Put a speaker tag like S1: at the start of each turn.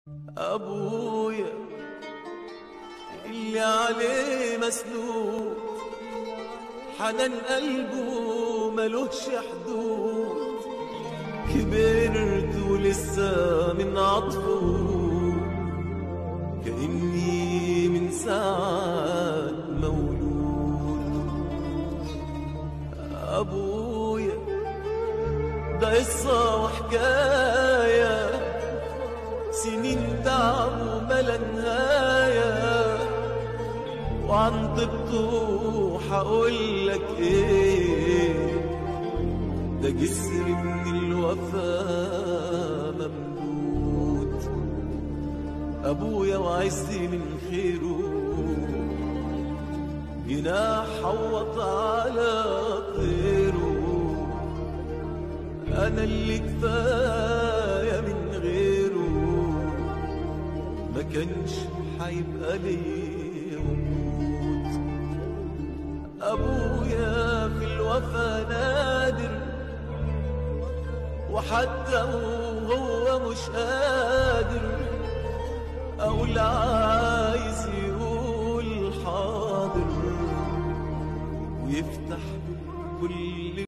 S1: أبويا اللي عليه مسلوب حنان قلبه ملوش حدود كبرت ولسه من عطفه كأني من ساعة مولود أبويا ده قصة وحكاية سنين تعب وملا نهاية وعن طبته حقول لك ايه ده جسر من الوفا ممدود ابويا وعزي من خيره جناح حوط على طيره انا اللي كفايه من غيره ما كانش حيبقى لي وجود ابويا في الوفا نادر وحتى وهو مش قادر اقول عايز